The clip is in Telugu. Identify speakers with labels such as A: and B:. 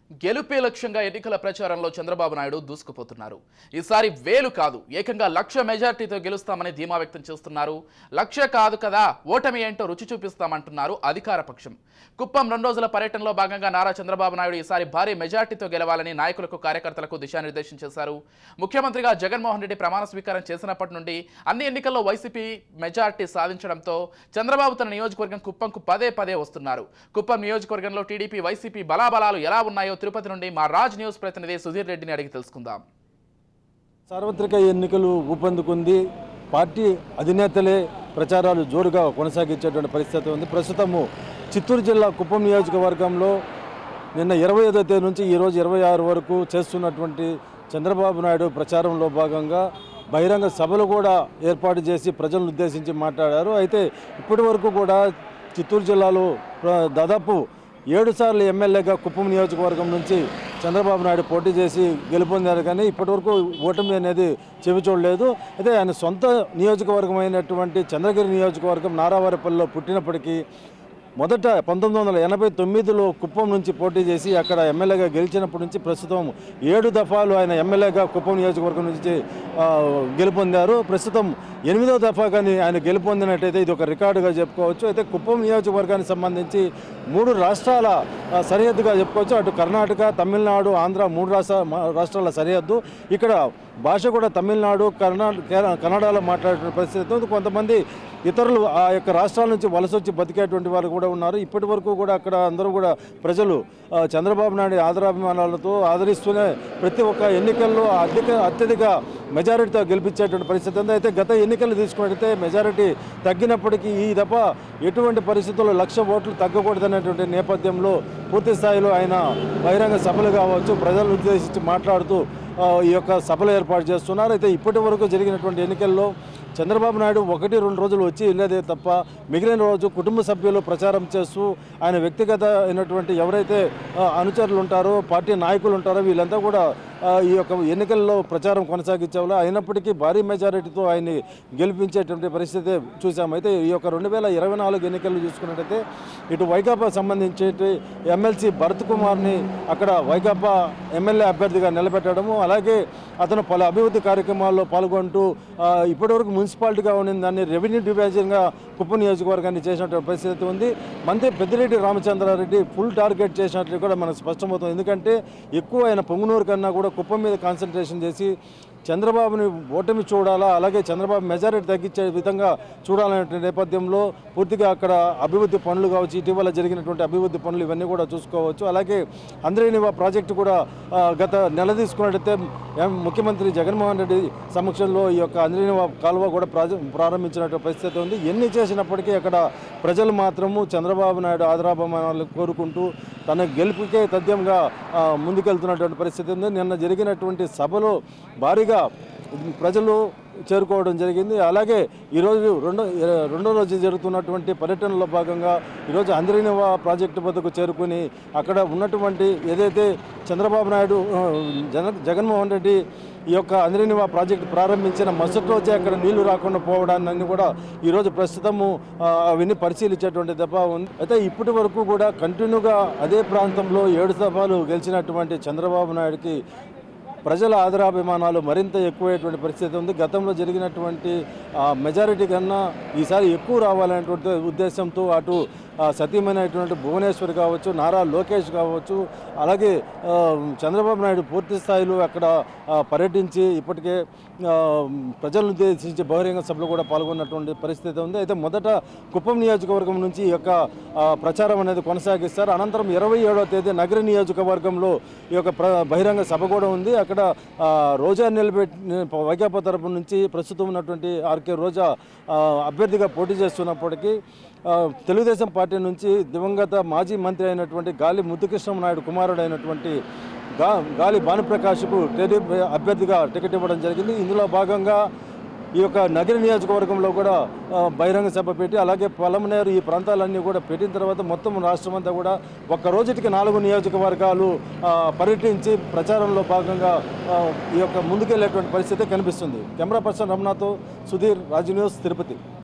A: గెలుపే లక్ష్యంగా ఎన్నికల ప్రచారంలో చంద్రబాబు నాయుడు దూసుకుపోతున్నారు ఈసారి వేలు కాదు ఏకంగా లక్ష మెజార్టీతో గెలుస్తామని ధీమా వ్యక్తం చేస్తున్నారు లక్ష కాదు కదా ఓటమి ఏంటో రుచి చూపిస్తామంటున్నారు అధికార పక్షం కుప్పం రెండు రోజుల పర్యటనలో భాగంగా నారా చంద్రబాబు నాయుడు ఈసారి భారీ మెజార్టీతో గెలవాలని నాయకులకు కార్యకర్తలకు దిశానిర్దేశం చేశారు ముఖ్యమంత్రిగా జగన్మోహన్ రెడ్డి ప్రమాణ స్వీకారం చేసినప్పటి నుండి అన్ని ఎన్నికల్లో వైసీపీ మెజార్టీ సాధించడంతో చంద్రబాబు తన నియోజకవర్గం కుప్పంకు పదే పదే వస్తున్నారు కుప్పం నియోజకవర్గంలో టీడీపీ వైసీపీ బలాబలాలు ఎలా ఉన్నాయో తిరుపతి నుండి మా రాజ్ న్యూస్ ప్రతినిధి సుధీర్ రెడ్డిని అడిగి తెలుసుకుందాం
B: సార్వత్రిక ఎన్నికలు ఊపందుకుంది పార్టీ అధినేతలే ప్రచారాలు జోరుగా కొనసాగించేటువంటి పరిస్థితి ఉంది ప్రస్తుతము చిత్తూరు జిల్లా కుప్పం నియోజకవర్గంలో నిన్న ఇరవై ఐదో తేదీ నుంచి ఈరోజు ఇరవై ఆరు వరకు చేస్తున్నటువంటి చంద్రబాబు నాయుడు ప్రచారంలో భాగంగా బహిరంగ సభలు కూడా ఏర్పాటు చేసి ప్రజలను ఉద్దేశించి మాట్లాడారు అయితే ఇప్పటి వరకు కూడా చిత్తూరు జిల్లాలో ప్ర- దాదాపు ఏడు సార్లు ఎమ్మెల్యేగా కుప్పం నియోజకవర్గం నుంచి చంద్రబాబు నాయుడు పోటీ చేసి గెలుపొందారు కానీ ఇప్పటివరకు ఓటమి అనేది చెవి చూడలేదు అయితే ఆయన సొంత నియోజకవర్గం అయినటువంటి చంద్రగిరి నియోజకవర్గం నారావారిపల్లిలో పుట్టినప్పటికీ మొదట పంతొమ్మిది వందల ఎనభై తొమ్మిదిలో కుప్పం నుంచి పోటీ చేసి అక్కడ ఎమ్మెల్యేగా గెలిచినప్పటి నుంచి ప్రస్తుతం ఏడు దఫాలు ఆయన ఎమ్మెల్యేగా కుప్పం నియోజకవర్గం నుంచి ఆ, గెలుపొందారు ప్రస్తుతం ఎనిమిదో దఫా కానీ ఆయన గెలుపొందినట్టయితే ఇది ఒక రికార్డుగా చెప్పుకోవచ్చు అయితే కుప్పం నియోజకవర్గానికి సంబంధించి మూడు రాష్ట్రాల ఆ, సరిహద్దుగా చెప్పుకోవచ్చు అటు కర్ణాటక తమిళనాడు ఆంధ్ర మూడు రాష్ట్ర మా- రాష్ట్రాల సరిహద్దు ఇక్కడ భాష కూడా తమిళనాడు కర్ణాటక కన్నడలో మాట్లాడే పరిస్థితి ఉంది కొంతమంది ఇతరులు ఆ యొక్క రాష్ట్రాల నుంచి వలస వచ్చి బతికేటువంటి వారు కూడా ఉన్నారు ఇప్పటి వరకు కూడా అక్కడ అందరూ కూడా ప్రజలు ఆ, చంద్రబాబు నాయుడు ఆదరాభిమానాలతో ఆదరిస్తూనే ప్రతి ఒక్క ఎన్నికల్లో అధిక అత్యధిక మెజారిటీతో గెలిపించేటువంటి పరిస్థితి ఉంది అయితే గత ఎన్నికలు తీసుకున్నట్టయితే మెజారిటీ తగ్గినప్పటికీ ఈ దఫ ఎటువంటి పరిస్థితుల్లో లక్ష ఓట్లు తగ్గకూడదనేటువంటి నేపథ్యంలో పూర్తి స్థాయిలో ఆయన బహిరంగ సభలు కావచ్చు ప్రజలను ఉద్దేశించి మాట్లాడుతూ ఆ, ఈ యొక్క సభలు ఏర్పాటు చేస్తున్నారు అయితే ఇప్పటి వరకు జరిగినటువంటి ఎన్నికల్లో చంద్రబాబు నాయుడు ఒకటి రెండు రోజులు వచ్చి వెళ్ళేదే తప్ప మిగిలిన రోజు కుటుంబ సభ్యులు ప్రచారం చేస్తూ ఆయన వ్యక్తిగత అయినటువంటి ఎవరైతే ఆ, అనుచరులు ఉంటారో పార్టీ నాయకులు ఉంటారో వీళ్ళంతా కూడా ఆ, ఈ యొక్క ఎన్నికల్లో ప్రచారం కొనసాగించేవాళ్ళు అయినప్పటికీ భారీ మెజారిటీతో ఆయన్ని గెలిపించేటువంటి పరిస్థితి చూసాం అయితే ఈ యొక్క రెండు వేల ఇరవై నాలుగు ఎన్నికలు చూసుకున్నట్టయితే ఇటు వైకాపా సంబంధించి ఎమ్మెల్సీ భరత్ కుమార్ని అక్కడ వైకాపా ఎమ్మెల్యే అభ్యర్థిగా నిలబెట్టడము అలాగే అతను పలు అభివృద్ధి కార్యక్రమాల్లో పాల్గొంటూ ఆ, ఇప్పటివరకు మున్సిపాలిటీగా ఉన్న దాన్ని రెవెన్యూ డివిజన్గా కుప్ప నియోజకవర్గాన్ని చేసినటువంటి పరిస్థితి ఉంది మంత్రి పెద్దిరెడ్డి రామచంద్రారెడ్డి ఫుల్ టార్గెట్ చేసినట్లు కూడా మనకు స్పష్టమవుతుంది ఎందుకంటే ఎక్కువ ఆయన పొంగునూరు కన్నా కూడా కుప్పం మీద కాన్సన్ట్రేషన్ చేసి చంద్రబాబుని ఓటమి చూడాలా అలాగే చంద్రబాబు మెజారిటీ తగ్గించే విధంగా చూడాలనే నేపథ్యంలో పూర్తిగా అక్కడ అభివృద్ధి పనులు కావచ్చు ఇటీవల జరిగినటువంటి అభివృద్ధి పనులు ఇవన్నీ కూడా చూసుకోవచ్చు అలాగే అంద్రేనివా ప్రాజెక్టు కూడా ఆ, గత నెల తీసుకున్నట్టయితే ఎం- ముఖ్యమంత్రి జగన్మోహన్ రెడ్డి సమక్షంలో ఈ యొక్క అంద్రేనివా కాలువ కూడా ప్రాజె ప్రారంభించినటువంటి పరిస్థితి ఉంది ఎన్ని చేసినప్పటికీ అక్కడ ప్రజలు మాత్రము చంద్రబాబు నాయుడు ఆదరాభిమానాలు కోరుకుంటూ తన గెలుపుకే తథ్యంగా ఆ, ముందుకెళ్తున్నటువంటి పరిస్థితి ఉంది నిన్న జరిగినటువంటి సభలో భారీగా ప్రజలు చేరుకోవడం జరిగింది అలాగే ఈరోజు రెండో రెండో రోజు జరుగుతున్నటువంటి పర్యటనలో భాగంగా ఈరోజు అంద్రినివా ప్రాజెక్టు వద్దకు చేరుకుని అక్కడ ఉన్నటువంటి ఏదైతే చంద్రబాబు నాయుడు ఆ, జన జగన్మోహన్ రెడ్డి ఈ యొక్క అంద్రినివా ప్రాజెక్టు ప్రారంభించిన మరుసటి రోజే అక్కడ నీళ్లు రాకుండా పోవడాన్ని కూడా ఈరోజు ప్రస్తుతము ఆ, అవన్నీ పరిశీలించేటువంటి దెబ్బ ఉంది అయితే ఇప్పటి వరకు కూడా కంటిన్యూగా అదే ప్రాంతంలో ఏడు సభలు గెలిచినటువంటి చంద్రబాబు నాయుడుకి ప్రజల ఆదరాభిమానాలు మరింత ఎక్కువయ్యేటువంటి పరిస్థితి ఉంది గతంలో జరిగినటువంటి ఆ, మెజారిటీ కన్నా ఈసారి ఎక్కువ రావాలనేటువంటి ఉద్దేశంతో అటు ఆ, సతీమైనటువంటి భువనేశ్వర్ కావచ్చు నారా లోకేష్ కావచ్చు అలాగే ఆ, చంద్రబాబు నాయుడు పూర్తి స్థాయిలో అక్కడ ఆ, పర్యటించి ఇప్పటికే ఆ, ప్రజలను ఉద్దేశించి బహిరంగ సభలో కూడా పాల్గొన్నటువంటి పరిస్థితి ఉంది అయితే మొదట కుప్పం నియోజకవర్గం నుంచి ఈ యొక్క ఆ, ప్రచారం అనేది కొనసాగిస్తారు అనంతరం ఇరవై ఏడవ తేదీ నగర నియోజకవర్గంలో ఈ యొక్క ప్ర బహిరంగ సభ కూడా ఉంది అక్కడ ఆ, రోజా నిలబెట్టి వైకాపా తరపు నుంచి ప్రస్తుతం ఉన్నటువంటి ఆర్కే రోజా ఆ, అభ్యర్థిగా పోటీ చేస్తున్నప్పటికీ ఆ, తెలుగుదేశం పార్టీ నుంచి దివంగత మాజీ మంత్రి అయినటువంటి గాలి ముద్దుకృష్ణ నాయుడు కుమారుడు అయినటువంటి గా గాలి భానుప్రకాష్కు టీడీపీ అభ్యర్థిగా టికెట్ ఇవ్వడం జరిగింది ఇందులో భాగంగా ఈ యొక్క నగర నియోజకవర్గంలో కూడా ఆ, బహిరంగ సభ పెట్టి అలాగే పొలంనేరు ఈ ప్రాంతాలన్నీ కూడా పెట్టిన తర్వాత మొత్తం రాష్ట్రం అంతా కూడా ఒక్క రోజుటికి నాలుగు నియోజకవర్గాలు ఆ, పర్యటించి ప్రచారంలో భాగంగా ఆ, ఈ యొక్క ముందుకెళ్ళేటువంటి పరిస్థితి కనిపిస్తుంది కెమెరా పర్సన్ రమణతో సుధీర్ రాజు న్యూస్ తిరుపతి